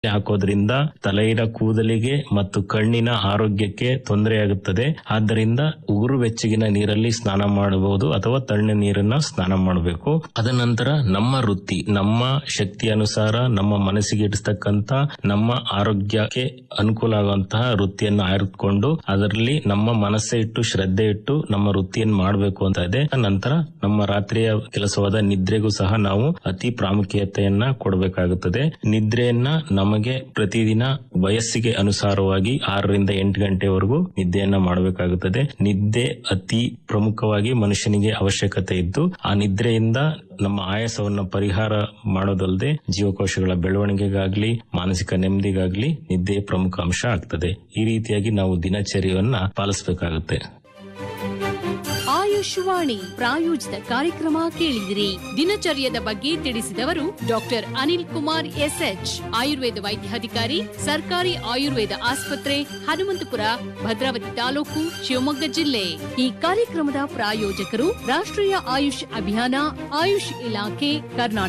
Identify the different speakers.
Speaker 1: ಹಾಕೋದ್ರಿಂದ ತಲೆಯ ಕೂದಲಿಗೆ ಮತ್ತು ಕಣ್ಣಿನ ಆರೋಗ್ಯಕ್ಕೆ ತೊಂದರೆಯಾಗುತ್ತದೆ ಆದ್ದರಿಂದ ಉಗುರು ಬೆಚ್ಚಗಿನ ನೀರಲ್ಲಿ ಸ್ನಾನ ಮಾಡಬಹುದು ಅಥವಾ ತಣ್ಣ ನೀರನ್ನ ಸ್ನಾನ ಮಾಡಬೇಕು ಅದ ನಂತರ ನಮ್ಮ ವೃತ್ತಿ ನಮ್ಮ ಶಕ್ತಿ ಅನುಸಾರ ನಮ್ಮ ಮನಸ್ಸಿಗೆ ಇಡಿಸ್ತಕ್ಕಂತ ನಮ್ಮ ಆರೋಗ್ಯಕ್ಕೆ ಅನುಕೂಲ ಆಗುವಂತಹ ವೃತ್ತಿಯನ್ನು ಆಯ್ದುಕೊಂಡು ಅದರಲ್ಲಿ ನಮ್ಮ ಮನಸ್ಸೆ ಇಟ್ಟು ಶ್ರದ್ಧೆ ಇಟ್ಟು ನಮ್ಮ ವೃತ್ತಿಯನ್ನು ಮಾಡಬೇಕು ಅಂತ ಇದೆ ನಂತರ ನಮ್ಮ ರಾತ್ರಿಯ ಕೆಲಸವಾದ ನಿದ್ರೆಗೂ ಸಹ ನಾವು ಅತಿ ಪ್ರಾಮುಖ್ಯತೆಯನ್ನ ಕೊಡಬೇಕಾಗುತ್ತದೆ ನಿದ್ರೆಯನ್ನ ನಮಗೆ ಪ್ರತಿದಿನ ವಯಸ್ಸಿಗೆ ಅನುಸಾರವಾಗಿ ಆರರಿಂದ ಎಂಟು ಗಂಟೆವರೆಗೂ ನಿದ್ದೆಯನ್ನ ಮಾಡಬೇಕಾಗುತ್ತದೆ ನಿದ್ದೆ ಅತಿ ಪ್ರಮುಖವಾಗಿ ಮನುಷ್ಯನಿಗೆ ಅವಶ್ಯಕತೆ ಇದ್ದು ಆ ನಿದ್ರೆಯಿಂದ ನಮ್ಮ ಆಯಾಸವನ್ನ ಪರಿಹಾರ ಮಾಡೋದಲ್ಲದೆ ಜೀವಕೋಶಗಳ ಬೆಳವಣಿಗೆಗಾಗ್ಲಿ ಮಾನಸಿಕ ನೆಮ್ಮದಿಗಾಗ್ಲಿ ನಿದ್ದೆ ಪ್ರಮುಖ ಅಂಶ ಆಗ್ತದೆ ಈ ರೀತಿಯಾಗಿ ನಾವು ದಿನಚರ್ಯವನ್ನ ಪಾಲಿಸಬೇಕಾಗುತ್ತೆ
Speaker 2: ಆಯುಷ್ವಾಣಿ ಪ್ರಾಯೋಜಿತ ಕಾರ್ಯಕ್ರಮ ಕೇಳಿದಿರಿ ದಿನಚರ್ಯದ ಬಗ್ಗೆ ತಿಳಿಸಿದವರು ಡಾಕ್ಟರ್ ಅನಿಲ್ ಕುಮಾರ್ ಎಸ್ಎಚ್ ಆಯುರ್ವೇದ ವೈದ್ಯಾಧಿಕಾರಿ ಸರ್ಕಾರಿ ಆಯುರ್ವೇದ ಆಸ್ಪತ್ರೆ ಹನುಮಂತಪುರ ಭದ್ರಾವತಿ ತಾಲೂಕು ಶಿವಮೊಗ್ಗ ಜಿಲ್ಲೆ ಈ ಕಾರ್ಯಕ್ರಮದ ಪ್ರಾಯೋಜಕರು ರಾಷ್ಟ್ರೀಯ ಆಯುಷ್ ಅಭಿಯಾನ ಆಯುಷ್ ಇಲಾಖೆ ಕರ್ನಾಟಕ